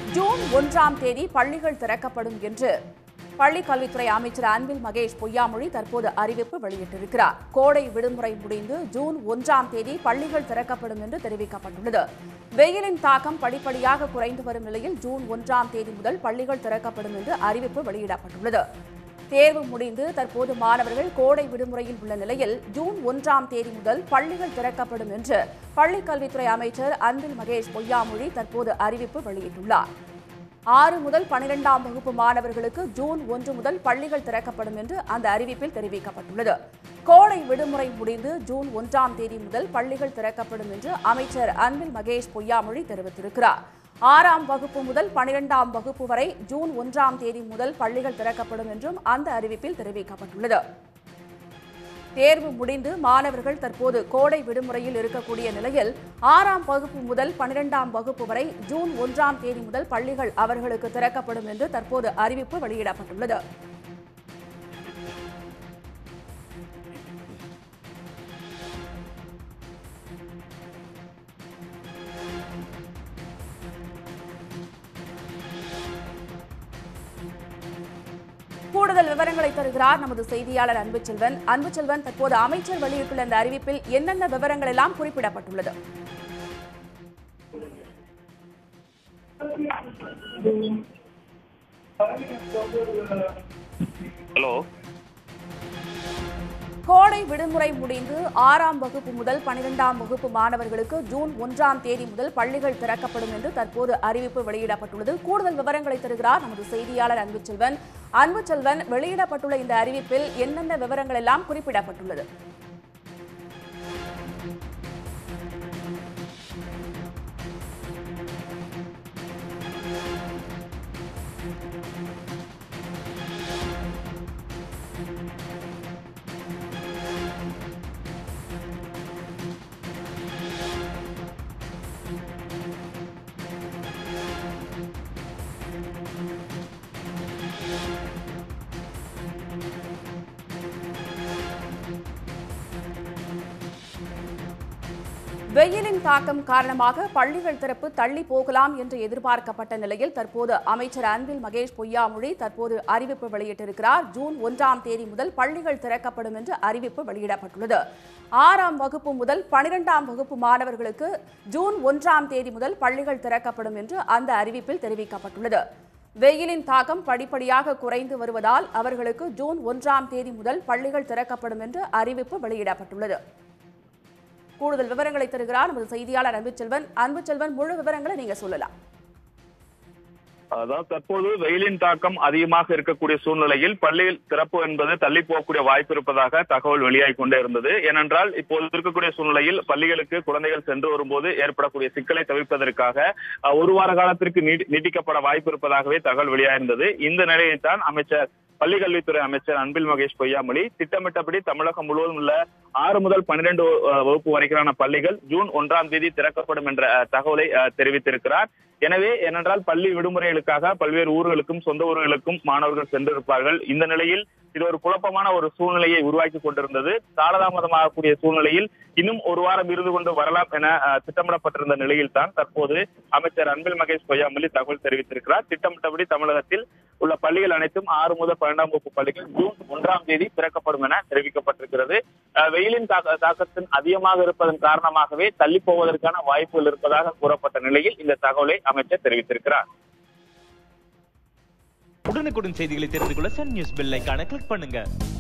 June ஒன்றாம் தேதி பள்ளிகள் திறக்கப்படும் என்று பள்ளிக் கல்வித்துறை அமைச்சர் அன்பில் மகேஷ் பொய்யாமொழி தற்போது அறிவிப்பு வெளியிட்டிருக்கிறார் கோடை விடுமுறை முடிந்து ஜூன் ஒன்றாம் தேதி பள்ளிகள் திறக்கப்படும் என்று தெரிவிக்கப்பட்டுள்ளது வெயிலின் தாக்கம் படிப்படியாக குறைந்து வரும் நிலையில் ஜூன் ஒன்றாம் தேதி முதல் பள்ளிகள் திறக்கப்படும் என்று அறிவிப்பு வெளியிடப்பட்டுள்ளது தேர்வு முடிந்து தற்போது மாணவர்கள் கோடை விடுமுறையில் உள்ள நிலையில் ஜூன் ஒன்றாம் தேதி முதல் பள்ளிகள் திறக்கப்படும் என்று பள்ளிக் கல்வித்துறை அமைச்சர் அன்பில் மகேஷ் பொய்யாமொழி தற்போது அறிவிப்பு வெளியிட்டுள்ளார் ஆறு முதல் பனிரெண்டாம் வகுப்பு மாணவர்களுக்கு ஜூன் ஒன்று முதல் பள்ளிகள் திறக்கப்படும் என்று அந்த அறிவிப்பில் தெரிவிக்கப்பட்டுள்ளது கோடை விடுமுறை முடிந்து ஜூன் ஒன்றாம் தேதி முதல் பள்ளிகள் திறக்கப்படும் என்று அமைச்சர் அன்பில் மகேஷ் பொய்யாமொழி தெரிவித்திருக்கிறார் ஆறாம் வகுப்பு முதல் பனிரெண்டாம் வகுப்பு வரை ஜூன் ஒன்றாம் தேதி முதல் பள்ளிகள் திறக்கப்படும் என்றும் அந்த அறிவிப்பில் தெரிவிக்கப்பட்டுள்ளது தேர்வு முடிந்து மாணவர்கள் தற்போது கோடை விடுமுறையில் இருக்கக்கூடிய நிலையில் ஆறாம் வகுப்பு முதல் பனிரெண்டாம் வகுப்பு வரை ஜூன் ஒன்றாம் தேதி முதல் பள்ளிகள் அவர்களுக்கு திறக்கப்படும் என்று தற்போது அறிவிப்பு வெளியிடப்பட்டுள்ளது கூடுதல் விவரங்களை தருகிறார் நமது செய்தியாளர் அன்புச்செல்வன் அன்புச்செல்வன் தற்போது அமைச்சர் வெளியிட்டுள்ள இந்த அறிவிப்பில் என்னென்ன விவரங்கள் எல்லாம் குறிப்பிடப்பட்டுள்ளது ஹலோ கோடை விடுமுறை முடிந்து ஆறாம் வகுப்பு முதல் பனிரெண்டாம் வகுப்பு மாணவர்களுக்கு ஜூன் ஒன்றாம் தேதி முதல் பள்ளிகள் திறக்கப்படும் என்று தற்போது அறிவிப்பு வெளியிடப்பட்டுள்ளது கூடுதல் விவரங்களை தருகிறார் நமது செய்தியாளர் அன்புச்செல்வன் அன்புச்செல்வன் வெளியிடப்பட்டுள்ள இந்த அறிவிப்பில் என்னென்ன விவரங்கள் எல்லாம் குறிப்பிடப்பட்டுள்ளது வெயிலின் தாக்கம் காரணமாக பள்ளிகள் திறப்பு தள்ளி போகலாம் என்று எதிர்பார்க்கப்பட்ட நிலையில் தற்போது அமைச்சர் அன்பில் மகேஷ் பொய்யாமொழி தற்போது அறிவிப்பு வெளியிட்டிருக்கிறார் ஜூன் ஒன்றாம் தேதி முதல் பள்ளிகள் திறக்கப்படும் என்று அறிவிப்பு வெளியிடப்பட்டுள்ளது ஆறாம் வகுப்பு முதல் பனிரெண்டாம் வகுப்பு மாணவர்களுக்கு ஜூன் ஒன்றாம் தேதி முதல் பள்ளிகள் திறக்கப்படும் என்று அந்த அறிவிப்பில் தெரிவிக்கப்பட்டுள்ளது வெயிலின் தாக்கம் படிப்படியாக குறைந்து வருவதால் அவர்களுக்கு ஜூன் ஒன்றாம் தேதி முதல் பள்ளிகள் திறக்கப்படும் என்று அறிவிப்பு வெளியிடப்பட்டுள்ளது கூடுதல் விவரங்களை தருகிறார் நமது செய்தியாளர் அன்புச்செல்வன் அன்புச்செல்வன் முழு விவரங்களை நீங்க சொல்லலாம் அதாவது தற்போது வெயிலின் தாக்கம் அதிகமாக இருக்கக்கூடிய சூழ்நிலையில் பள்ளியில் திறப்பு என்பது தள்ளி போகக்கூடிய வாய்ப்பு இருப்பதாக தகவல் வெளியாகி கொண்டே இருந்தது ஏனென்றால் இப்போது இருக்கக்கூடிய சூழ்நிலையில் பள்ளிகளுக்கு குழந்தைகள் சென்று வரும்போது ஏற்படக்கூடிய சிக்கலை தவிர்ப்பதற்காக அஹ், ஒரு வார காலத்திற்கு நீடி- நீட்டிக்கப்பட வாய்ப்பு இருப்பதாகவே தகவல் வெளியாயிருந்தது இந்த நிலையில் தான் அமைச்சர் பள்ளிக்கல்வித்துறை அமைச்சர் அன்பில் மகேஷ் பொய்யாமொழி திட்டமிட்டபடி தமிழகம் முழுவதும் உள்ள ஆறு முதல் பன்னிரண்டு வகுப்பு வரையிலான பள்ளிகள் ஜூன் ஒன்றாம் தேதி திறக்கப்படும் என்ற அஹ், தகவலை அஹ், தெரிவித்திருக்கிறார் எனவே ஏனென்றால் பள்ளி விடுமுறைகளுக்காக பல்வேறு ஊர்களுக்கும் சொந்த ஊர்களுக்கும் மாணவர்கள் சென்றிருப்பார்கள் இந்த நிலையில் இது ஒரு குழப்பமான ஒரு சூழ்நிலையை உருவாக்கி கொண்டிருந்தது காலதாமதமாகக்கூடிய சூழ்நிலையில் இன்னும் ஒரு வாரம் இருந்து கொண்டு வரலாம் என அஹ், திட்டமிடப்பட்டிருந்த நிலையில் தான் தற்போது அமைச்சர் அன்பில் மகேஷ் பொய்யாமொழி தகவல் தெரிவித்திருக்கிறார் திட்டமிட்டபடி தமிழகத்தில் உள்ள பள்ளிகள் அனைத்தும் ஆறு முதல் பன்னெண்டாம் வகுப்பு பள்ளிகள் ஜூன் ஒன்றாம் தேதி திறக்கப்படும் என தெரிவிக்கப்பட்டிருக்கிறது அஹ், வெயிலின் தாக்க- தாக்கத்தின் அதிகமாக இருப்பதன் காரணமாகவே தள்ளி போவதற்கான வாய்ப்புகள் இருப்பதாக கூறப்பட்ட நிலையில் இந்த தகவலை அமைச்சர் தெரிவித்திருக்கிறார் உடனுக்குடன் செய்திகளை தெரிந்து கொள்ள சன் நியூஸ் பெல் ஐகானை கிளிக் பண்ணுங்க